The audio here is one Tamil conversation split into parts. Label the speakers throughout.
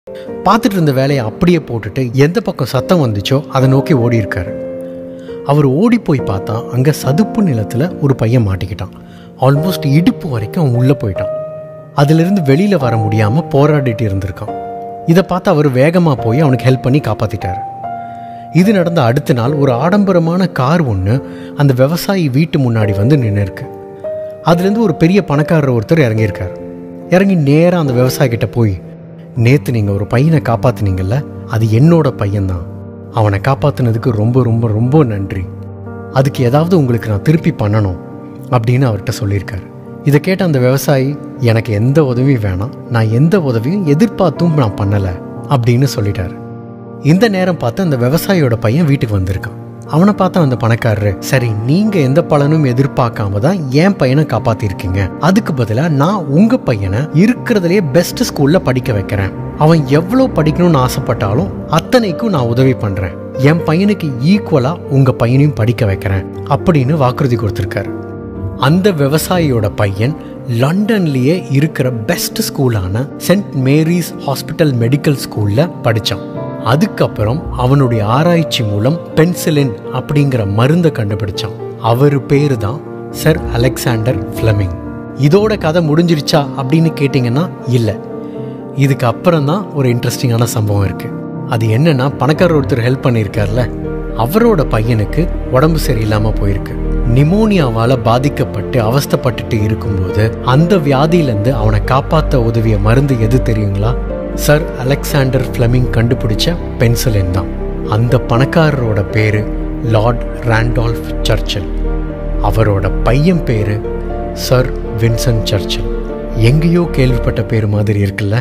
Speaker 1: பார்த்துட்டு இருந்த வேலையை அப்படியே போட்டுட்டு எந்த பக்கம் சத்தம் வந்துச்சோ அதை நோக்கி ஓடி இருக்காரு அவர் ஓடி போய் பார்த்தா அங்கே சதுப்பு நிலத்தில் ஒரு பையன் மாட்டிக்கிட்டான் ஆல்மோஸ்ட் இடுப்பு வரைக்கும் அவன் உள்ளே போயிட்டான் அதிலிருந்து வெளியில் வர முடியாமல் போராடிட்டு இருந்திருக்கான் இதை பார்த்து அவர் வேகமாக போய் அவனுக்கு ஹெல்ப் பண்ணி காப்பாற்றிட்டாரு இது நடந்த அடுத்த நாள் ஒரு ஆடம்பரமான கார் ஒன்று அந்த விவசாயி வீட்டு முன்னாடி வந்து நின்று இருக்கு அதுலேருந்து ஒரு பெரிய பணக்காரர் ஒருத்தர் இறங்கியிருக்கார் இறங்கி நேராக அந்த விவசாயிகிட்ட போய் நேற்று நீங்கள் ஒரு பையனை காப்பாத்துனீங்கல்ல அது என்னோட பையன்தான் அவனை காப்பாத்துனதுக்கு ரொம்ப ரொம்ப ரொம்ப நன்றி அதுக்கு ஏதாவது உங்களுக்கு நான் திருப்பி பண்ணணும் அப்படின்னு அவர்கிட்ட சொல்லியிருக்காரு இதை கேட்ட அந்த விவசாயி எனக்கு எந்த உதவியும் வேணாம் நான் எந்த உதவியும் எதிர்பார்த்தும் நான் பண்ணலை அப்படின்னு சொல்லிட்டாரு இந்த நேரம் பார்த்து அந்த விவசாயியோட பையன் வீட்டுக்கு வந்திருக்கான் அவனை பார்த்த அந்த பணக்காரரு சரி நீங்க எந்த பலனும் எதிர்பார்க்காம தான் என் பையனை காப்பாத்திருக்கீங்க அதுக்கு பதிலா நான் உங்க பையனை இருக்கிறதுலயே பெஸ்ட் ஸ்கூல்ல படிக்க வைக்கிறேன் அவன் எவ்வளவு படிக்கணும்னு ஆசைப்பட்டாலும் அத்தனைக்கும் நான் உதவி பண்றேன் என் பையனுக்கு ஈக்குவலா உங்க பையனையும் படிக்க வைக்கிறேன் அப்படின்னு வாக்குறுதி கொடுத்திருக்காரு அந்த விவசாயியோட பையன் லண்டன்லயே இருக்கிற பெஸ்ட் ஸ்கூலான சென்ட் மேரிஸ் ஹாஸ்பிட்டல் மெடிக்கல் ஸ்கூல்ல படிச்சான் அதுக்கப்புறம் அவனுடைய ஆராய்ச்சி மூலம் பென்சிலின் அப்படிங்கிற மருந்தை கண்டுபிடிச்சான் அவர் பேரு தான் சர் அலெக்சாண்டர் ஃப்ளெமிங் இதோட கதை முடிஞ்சிருச்சா அப்படின்னு கேட்டிங்கன்னா இல்லை இதுக்கு அப்புறம் தான் ஒரு இன்ட்ரெஸ்டிங்கான சம்பவம் இருக்கு அது என்னன்னா பணக்காரர் ஒருத்தர் ஹெல்ப் பண்ணியிருக்கார்ல அவரோட பையனுக்கு உடம்பு சரியில்லாம போயிருக்கு நிமோனியாவால பாதிக்கப்பட்டு அவஸ்தைப்பட்டுட்டு இருக்கும்போது அந்த வியாதியிலேருந்து அவனை காப்பாற்ற உதவிய மருந்து எது தெரியுங்களா சர் அலெக்சாண்டர் ஃப்ளெமிங் கண்டுபிடிச்ச பென்சிலின் தான் அந்த பணக்காரரோட பேரு லார்ட் ராண்டால்ஃப் சர்ச்சில் அவரோட பையன் பேரு சர் வின்சன் சர்ச்சில் எங்கேயோ கேள்விப்பட்ட பேர் மாதிரி இருக்குல்ல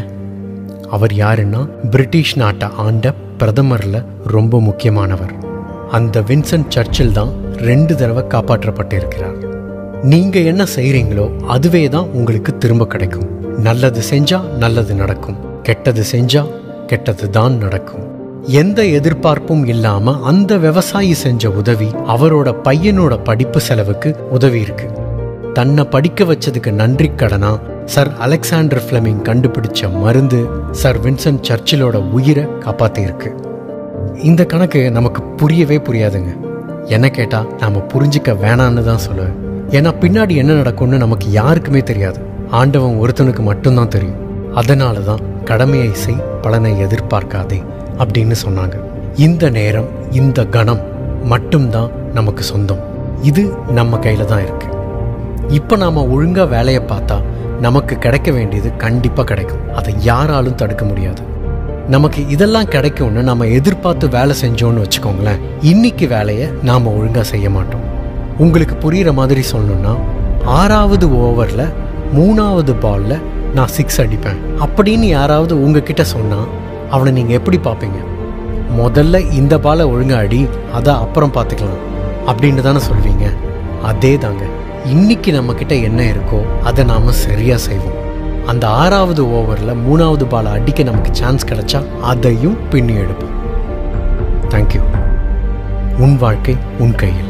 Speaker 1: அவர் யாருன்னா பிரிட்டிஷ் நாட்டை ஆண்ட பிரதமர்ல ரொம்ப முக்கியமானவர் அந்த வின்சென்ட் சர்ச்சில் தான் ரெண்டு தடவை காப்பாற்றப்பட்டிருக்கிறார் நீங்க என்ன செய்றீங்களோ அதுவே தான் உங்களுக்கு திரும்ப கிடைக்கும் நல்லது செஞ்சா நல்லது நடக்கும் கெட்டது செஞ்சா கெட்டது தான் நடக்கும் எந்த எதிர்பார்ப்பும் இல்லாம அந்த விவசாயி செஞ்ச உதவி அவரோட பையனோட படிப்பு செலவுக்கு உதவி இருக்கு தன்னை படிக்க வச்சதுக்கு நன்றி கடனா சர் அலெக்சாண்டர் ஃப்ளெமிங் கண்டுபிடிச்ச மருந்து சர் வின்சென்ட் சர்ச்சிலோட உயிரை காப்பாத்தியிருக்கு இந்த கணக்கு நமக்கு புரியவே புரியாதுங்க என்ன கேட்டா நாம புரிஞ்சுக்க வேணான்னு தான் சொல்லுவேன் ஏன்னா பின்னாடி என்ன நடக்கும்னு நமக்கு யாருக்குமே தெரியாது ஆண்டவன் ஒருத்தனுக்கு மட்டும்தான் தெரியும் அதனால தான் கடமையை செய் பலனை எதிர்பார்க்காதே அப்படின்னு சொன்னாங்க இந்த நேரம் இந்த கணம் மட்டும்தான் நமக்கு சொந்தம் இது நம்ம கையில தான் இருக்கு இப்போ நாம ஒழுங்கா வேலையை பார்த்தா நமக்கு கிடைக்க வேண்டியது கண்டிப்பா கிடைக்கும் அதை யாராலும் தடுக்க முடியாது நமக்கு இதெல்லாம் கிடைக்கும்னு நம்ம எதிர்பார்த்து வேலை செஞ்சோம்னு வச்சுக்கோங்களேன் இன்னைக்கு வேலையை நாம ஒழுங்கா செய்ய மாட்டோம் உங்களுக்கு புரியுற மாதிரி சொல்லணும்னா ஆறாவது ஓவர்ல மூணாவது பால்ல நான் சிக்ஸ் அடிப்பேன் அப்படின்னு யாராவது உங்ககிட்ட சொன்னா அவனை நீங்க எப்படி பார்ப்பீங்க முதல்ல இந்த பாலை ஒழுங்கா அடி அதை அப்புறம் பார்த்துக்கலாம் அப்படின்னு தானே சொல்வீங்க அதே தாங்க இன்னைக்கு நம்ம கிட்ட என்ன இருக்கோ அதை நாம சரியா செய்வோம் அந்த ஆறாவது ஓவர்ல மூணாவது பாலை அடிக்க நமக்கு சான்ஸ் கிடைச்சா அதையும் பின்னி எடுப்போம் தேங்க்யூ உன் வாழ்க்கை உன் கையில்